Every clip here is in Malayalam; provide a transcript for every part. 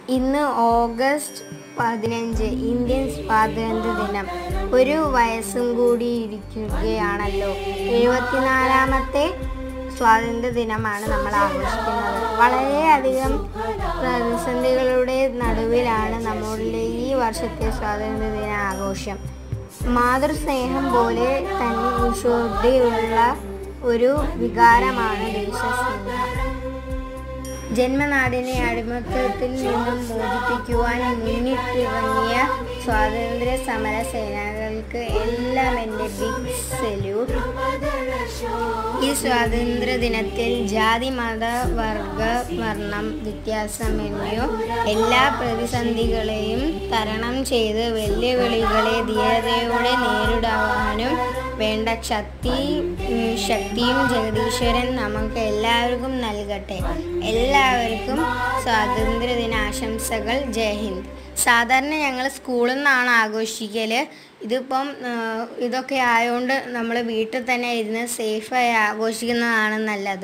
ഇന്ന് ഓഗസ്റ്റ് പതിനഞ്ച് ഇന്ത്യൻ സ്വാതന്ത്ര്യ ദിനം ഒരു വയസ്സും കൂടി ഇരിക്കുകയാണല്ലോ എഴുപത്തിനാലാമത്തെ സ്വാതന്ത്ര്യ ദിനമാണ് നമ്മൾ ആഘോഷിക്കുന്നത് വളരെയധികം പ്രതിസന്ധികളുടെ നടുവിലാണ് നമ്മളുടെ ഈ വർഷത്തെ സ്വാതന്ത്ര്യ ദിന ആഘോഷം മാതൃസ്നേഹം പോലെ തന്നെ വിശുദ്ധിയുള്ള ഒരു വികാരമാണ് ദേശസ്നേഹം ജന്മനാടിനെ അടിമത്തത്തിൽ നിന്നും മോചിപ്പിക്കുവാൻ മുന്നിട്ടിറങ്ങിയ സ്വാതന്ത്ര്യ സമര സേനാനികൾക്ക് എല്ലാം എൻ്റെ ബിഗ് സല്യൂട്ട് ഈ സ്വാതന്ത്ര്യ ദിനത്തിൽ ജാതി മത വർഗ വർണ്ണം വ്യത്യാസമെന്നോ എല്ലാ പ്രതിസന്ധികളെയും തരണം ചെയ്ത് വെല്ലുവിളികളെ ധീരതയോടെ നേരിടുവാനും വേണ്ട ശക്തി ഉം, ശക്തിയും ജഗദീശ്വരൻ നമുക്ക് എല്ലാവർക്കും നൽകട്ടെ എല്ലാവർക്കും സ്വാതന്ത്ര്യ ദിനാശംസകൾ ജയ് ഹിന്ദ് സാധാരണ ഞങ്ങൾ സ്കൂളിൽ നിന്നാണ് ആഘോഷിക്കൽ ഇതിപ്പം ആ, ഇതൊക്കെ ആയതുകൊണ്ട് നമ്മൾ വീട്ടിൽ തന്നെ ഇരുന്ന് സേഫായി ആഘോഷിക്കുന്നതാണ് നല്ലത്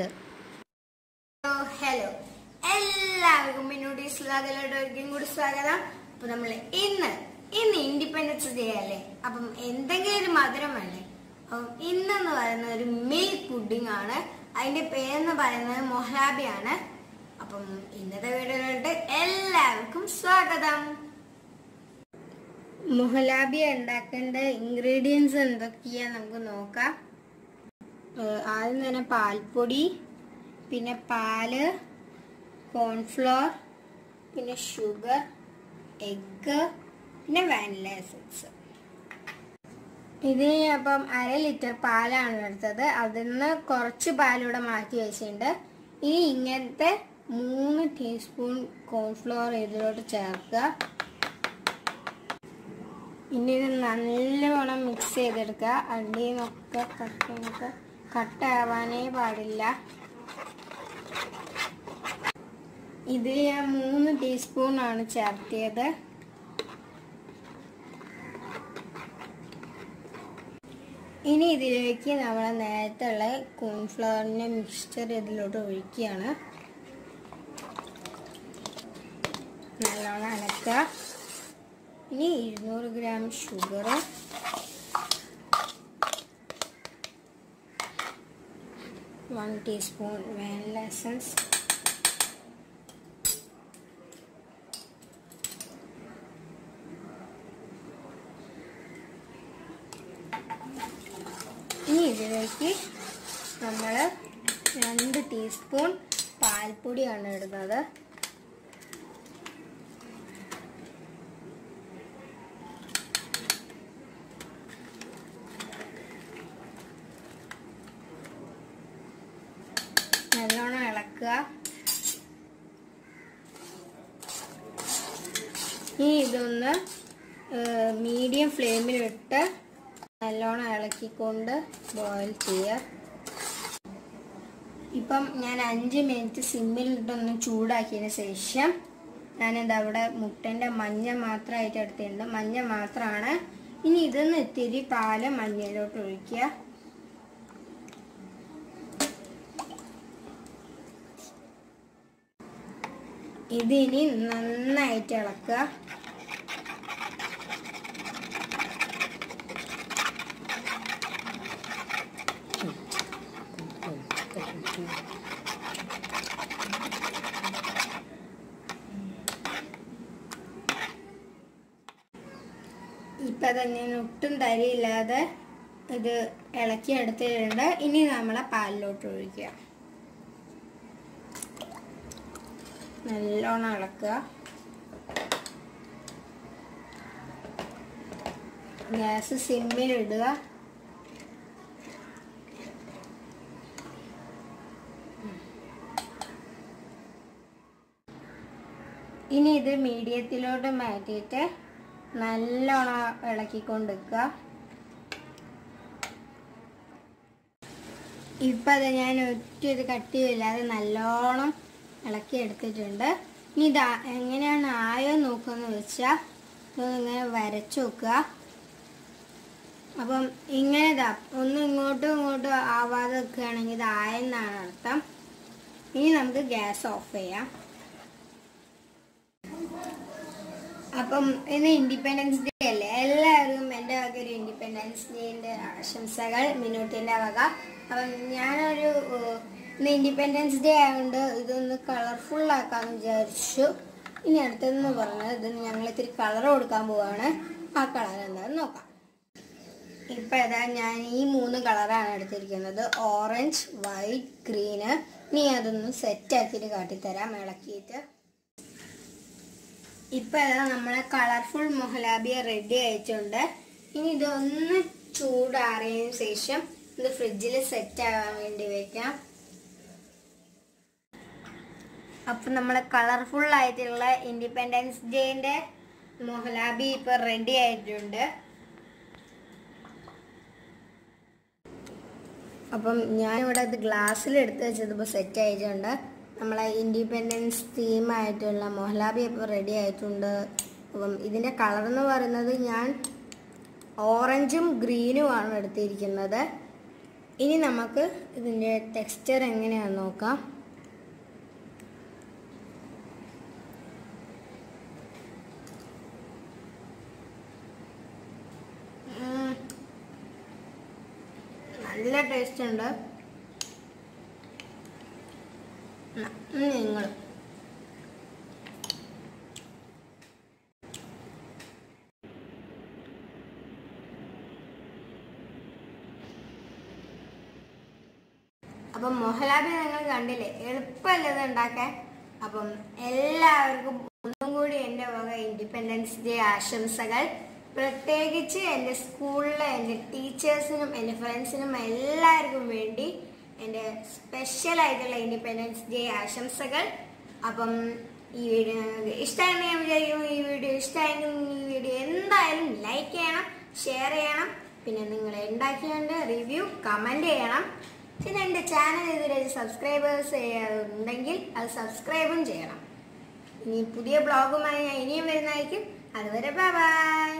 ഹലോ എല്ലാവർക്കും പിന്നോട്ട് സ്വാഗതം ഒരിക്കലും കൂടി സ്വാഗതം അപ്പൊ നമ്മൾ ഇന്ന് ഇന്ന് ഇൻഡിപെൻഡൻസ് ഡേ അല്ലേ അപ്പം എന്തെങ്കിലും ഒരു മധുരം വേണ്ടേ അപ്പം ഇന്നെന്ന് പറയുന്നത് ഒരു മിൽക്ക് പുഡിംഗ് ആണ് അതിന്റെ പേരെന്ന് പറയുന്നത് മൊഹ്ലാബിയാണ് അപ്പം ഇന്നത്തെ വീഡിയോയിലോട്ട് എല്ലാവർക്കും സ്വാഗതം മൊഹലാബി ഉണ്ടാക്കേണ്ട ഇൻഗ്രീഡിയൻസ് എന്തൊക്കെയാ നമുക്ക് നോക്കാം ഏഹ് ആദ്യം തന്നെ പാൽപ്പൊടി പിന്നെ പാല് കോൺഫ്ലോർ പിന്നെ ഷുഗർ എഗ്ഗ് പിന്നെ വാനില എസൻസ് ഇത് അപ്പം അര ലിറ്റർ പാലാണ് എടുത്തത് അതിൽ നിന്ന് കുറച്ച് പാലൂടെ മാറ്റി വെച്ചിട്ടുണ്ട് ഇനി ഇങ്ങനത്തെ മൂന്ന് ടീസ്പൂൺ കോൺഫ്ലോർ ഇതിലോട്ട് ചേർക്കുക ഇനി ഇത് നല്ലവണ്ണം മിക്സ് ചെയ്തെടുക്കുക അടിയിൽ നിന്നൊക്കെ കട്ടൊക്കെ കട്ടാവാനേ പാടില്ല ഇത് ഞാൻ മൂന്ന് ടീസ്പൂൺ ആണ് ചേർത്തിയത് ഇനി ഇതിലേക്ക് നമ്മൾ നേരത്തെ ഉള്ള കോൺഫ്ലവറിന്റെ മിക്സ്ചർ ഇതിലോട്ട് ഒഴിക്കുകയാണ് നല്ലോണം അനക്കുക ഇനി ഇരുന്നൂറ് gram sugar one teaspoon vanilla essence ഇനി ഇതിലേക്ക് നമ്മൾ രണ്ട് ടീസ്പൂൺ പാൽപ്പൊടിയാണ് ഇടുന്നത് നല്ലോണം ഇളക്കുക ഇനി ഇതൊന്ന് മീഡിയം ഫ്ലെയിമിലിട്ട് നല്ലോണം ഇളക്കിക്കൊണ്ട് ബോയിൽ ചെയ്യുക ഇപ്പം ഞാൻ അഞ്ച് മിനിറ്റ് സിമ്മിലിട്ടൊന്ന് ചൂടാക്കിയതിന് ശേഷം ഞാനിത് അവിടെ മുട്ടൻ്റെ മഞ്ഞ മാത്രമായിട്ട് എടുത്തിട്ടുണ്ട് മഞ്ഞ മാത്രമാണ് ഇനി ഇതൊന്ന് ഇത്തിരി പാല് മഞ്ഞയിലോട്ട് ഒഴിക്കുക ഇതിനി നന്നായിട്ട് ഇളക്കുക ഇപ്പം തന്നെ ഒട്ടും തരിയില്ലാതെ ഇത് ഇളക്കി എടുത്തിട്ടുണ്ട് ഇനി നമ്മളെ പാലിലോട്ട് ഒഴിക്കുക നല്ലോണം ഇളക്കുക ഗ്യാസ് സിമ്മിൽ ഇടുക ഇനി ഇത് മീഡിയത്തിലോട്ട് മാറ്റിയിട്ട് നല്ലോണം ഇളക്കിക്കൊണ്ടിരിക്കുക ഇപ്പം അത് ഞാൻ ഒറ്റ ഒരു കട്ടിയില്ലാതെ നല്ലോണം ഇളക്കി എടുത്തിട്ടുണ്ട് ഇനി ഇത് ആ- എങ്ങനെയാണ് ആയോ നോക്കുമെന്ന് വെച്ചാൽ ഇങ്ങനെ വരച്ചു നോക്കുക അപ്പം ഇങ്ങനെ ഇതാ ഒന്നും ഇങ്ങോട്ടും ഇങ്ങോട്ടും ആവാതെ വെക്കുകയാണെങ്കിൽ ഇത് ആയെന്നാണ് അർത്ഥം ഇനി നമുക്ക് ഗ്യാസ് ഓഫ് ചെയ്യാം അപ്പം ഇന്ന് ഇൻഡിപെൻഡൻസ് ഡേ അല്ലേ എല്ലാവർക്കും എൻ്റെ വക ഒരു ഇൻഡിപെൻഡൻസ് ഡേന്റെ ആശംസകൾ മിനൂട്ടിന്റെ വക അപ്പം ഞാനൊരു ഏഹ്, ഇന്ന് ഇൻഡിപെൻഡൻസ് ഡേ ആയതുകൊണ്ട് ഇതൊന്ന് കളർഫുൾ ആക്കാന്ന് വിചാരിച്ചു ഇനി അടുത്തതെന്ന് പറഞ്ഞത് ഇതിന് ഞങ്ങൾ ഇത്തിരി കളർ കൊടുക്കാൻ പോവാണ് ആ കളർ എന്താണെന്ന് നോക്കാം ഇപ്പൊ ഏതാ ഞാൻ ഈ മൂന്ന് കളറാണ് എടുത്തിരിക്കുന്നത് ഓറഞ്ച് വൈറ്റ് ഗ്രീന് ഇനി അതൊന്ന് സെറ്റ് ആക്കിയിട്ട് കാട്ടിത്തരാം ഇളക്കിയിട്ട് ഇപ്പൊ ഏതാ നമ്മളെ കളർഫുൾ മൊഹലാബിയ റെഡി ആയിട്ടുണ്ട് ഇനി ഇതൊന്ന് ചൂടാറിയതിനു ശേഷം ഇത് ഫ്രിഡ്ജിൽ സെറ്റ് ആവാൻ വേണ്ടി വെക്കാം അപ്പൊ നമ്മളെ കളർഫുൾ ആയിട്ടുള്ള ഇൻഡിപെൻഡൻസ് ഡേന്റെ മൊഹലാബി ഇപ്പൊ റെഡി ആയിട്ടുണ്ട് അപ്പം ഞാനിവിടെ ഇത് ഗ്ലാസ്സിൽ എടുത്ത് വെച്ചത് ഇപ്പോൾ സെറ്റ് ആയിട്ടുണ്ട് നമ്മളെ ഇൻഡിപെൻഡൻസ് തീമായിട്ടുള്ള മൊഹലാബി ഇപ്പോൾ റെഡി ആയിട്ടുണ്ട് അപ്പം ഇതിൻ്റെ കളർ എന്ന് പറയുന്നത് ഞാൻ ഓറഞ്ചും ഗ്രീനുമാണ് എടുത്തിരിക്കുന്നത് ഇനി നമുക്ക് ഇതിൻ്റെ ടെക്സ്ചർ എങ്ങനെയാണെന്ന് നോക്കാം ഉം. നല്ല ടേസ്റ്റ് ഉണ്ട് നിങ്ങൾ അപ്പം മൊഹലാബി നിങ്ങൾ കണ്ടില്ലേ എളുപ്പമല്ലേ ഇത് ഉണ്ടാക്കാൻ അപ്പം എല്ലാവർക്കും ഒന്നും കൂടി എൻ്റെ വക ഇൻഡിപെൻഡൻസ് ഡേ ആശംസകൾ പ്രത്യേകിച്ച് എൻ്റെ സ്കൂളിലെ എൻ്റെ ടീച്ചേഴ്സിനും എൻ്റെ ഫ്രണ്ട്സിനും എല്ലാവർക്കും വേണ്ടി എൻ്റെ സ്പെഷ്യൽ ആയിട്ടുള്ള ഇൻഡിപെൻഡൻസ് ഡേ ആശംസകൾ അപ്പം ഈ വീഡിയോ നിങ്ങൾക്ക് ഇഷ്ടമായെന്ന് ഞാൻ വിചാരിക്കുന്നു ഈ വീഡിയോ ഇഷ്ടമായെങ്കിൽ ഈ വീഡിയോ എന്തായാലും ലൈക്ക് ചെയ്യണം ഷെയർ ചെയ്യണം പിന്നെ നിങ്ങൾ ഉണ്ടാക്കിയതിൻ്റെ റിവ്യൂ കമൻറ്റ് ചെയ്യണം പിന്നെ എൻ്റെ ചാനൽ ഇതുവരെ സബ്സ്ക്രൈബേഴ്സ് ചെയ്യാറുണ്ടെങ്കിൽ അത് സബ്സ്ക്രൈബും ചെയ്യണം ഇനി പുതിയ ബ്ലോഗുമായി ഞാൻ ഇനിയും വരുന്നതായിരിക്കും അതുവരെ ബൈ ബൈ